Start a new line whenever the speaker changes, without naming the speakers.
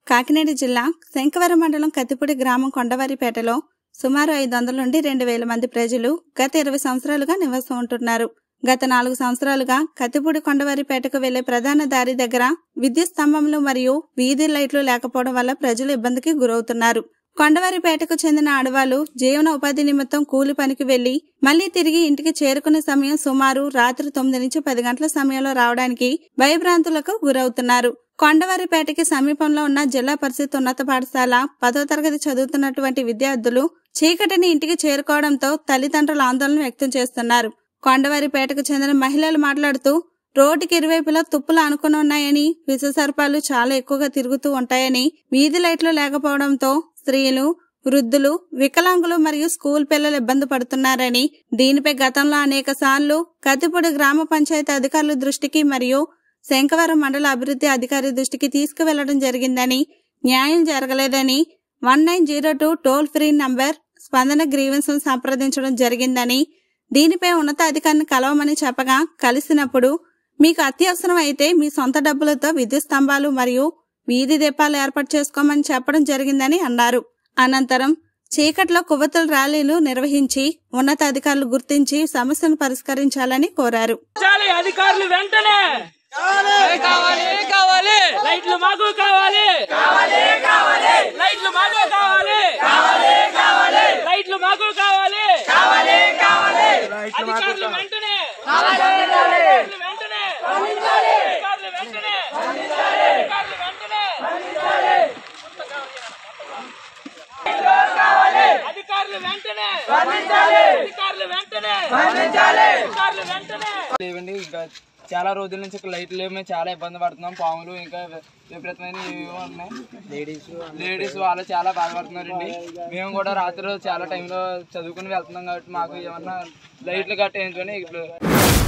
కాకినాడ జిల్లా శంకవరం మండలం కత్తిపూడి గ్రామం కొండవారిపేటలో సుమారు ఐదు వందల నుండి రెండు వేల మంది ప్రజలు గత ఇరవై సంవత్సరాలుగా నివాసం ఉంటున్నారు గత నాలుగు సంవత్సరాలుగా కత్తిపూడి కొండవారిపేటకు వెళ్లే ప్రధాన దారి దగ్గర విద్యుత్ స్తంభంలు మరియు వీధి లైట్లు లేకపోవడం వల్ల ప్రజలు ఇబ్బందికి గురవుతున్నారు కొండవారిపేటకు చెందిన ఆడవాళ్లు జీవన ఉపాధి నిమిత్తం కూలి పనికి వెళ్లి మళ్లీ తిరిగి ఇంటికి చేరుకునే సమయం సుమారు రాత్రి తొమ్మిది నుంచి పది గంటల సమయంలో రావడానికి భయభ్రాంతులకు గురవుతున్నారు కొండవారిపేటకి సమీపంలో ఉన్న జిల్లా పరిషత్ ఉన్నత పాఠశాల పదో తరగతి చదువుతున్నటువంటి విద్యార్థులు చీకటిని ఇంటికి చేరుకోవడంతో తల్లిదండ్రులు ఆందోళన వ్యక్తం చేస్తున్నారు కొండవారిపేటకు చెందిన మహిళలు మాట్లాడుతూ రోడ్డుకి ఇరువైపులా తుప్పులు అనుకుని ఉన్నాయని విషసర్పాలు చాలా ఎక్కువగా తిరుగుతూ ఉంటాయని వీధి లైట్లు లేకపోవడంతో స్త్రీలు వృద్ధులు వికలాంగులు మరియు స్కూల్ పిల్లలు ఇబ్బంది పడుతున్నారని దీనిపై గతంలో అనేక సార్లు కత్తిపూడి గ్రామ పంచాయతీ అధికారుల దృష్టికి మరియు శంకవరం మండల అభివృద్ధి అధికారి దృష్టికి తీసుకువెళ్లడం జరిగిందని న్యాయం జరగలేదని one nine zero two toll free number Spandana grievance సంప్రదించడం జరిగిందని దీనిపై ఉన్నత అధికారిని కలవమని చెప్పగా కలిసినప్పుడు మీకు అత్యవసరం అయితే మీ సొంత డబ్బులతో విద్యుత్ స్తంభాలు మరియు వీధి దీపాలు ఏర్పాటు చేసుకోమని చెప్పడం జరిగిందని అన్నారు అనంతరం చీకట్లో కొవ్వొత్తుల ర్యాలీలు నిర్వహించి ఉన్నతాధికారులు గుర్తించి సమస్యను పరిష్కరించాలని కోరారు
చాలి అధికారులు వెంటనే కావాలి కావాలి లైట్లు మాకు కావాలి కావాలి కావాలి లైట్లు మాకు కావాలి కావాలి కావాలి లైట్లు మాకు కావాలి కావాలి కావాలి అధికారులు వెంటనే అధికారులు వెంటనే అధికారులు వెంటనే అధికారులు వెంటనే అధికారులు వెంటనే అధికారులు వెంటనే అధికారులు వెంటనే
లేవండి ఇంకా చాలా రోజుల నుంచి ఇక్కడ లైట్లు లేవు మేము చాలా ఇబ్బంది పడుతున్నాం పాములు ఇంకా విపరీతమైన ఏవేవో ఉన్నాయి లేడీస్ లేడీస్ వాళ్ళు చాలా బాధపడుతున్నారండి మేము కూడా రాత్రి చాలా టైంలో చదువుకుని వెళ్తున్నాం కాబట్టి మాకు ఏమన్నా లైట్లు గట్ట వేయించుకొని ఇప్పుడు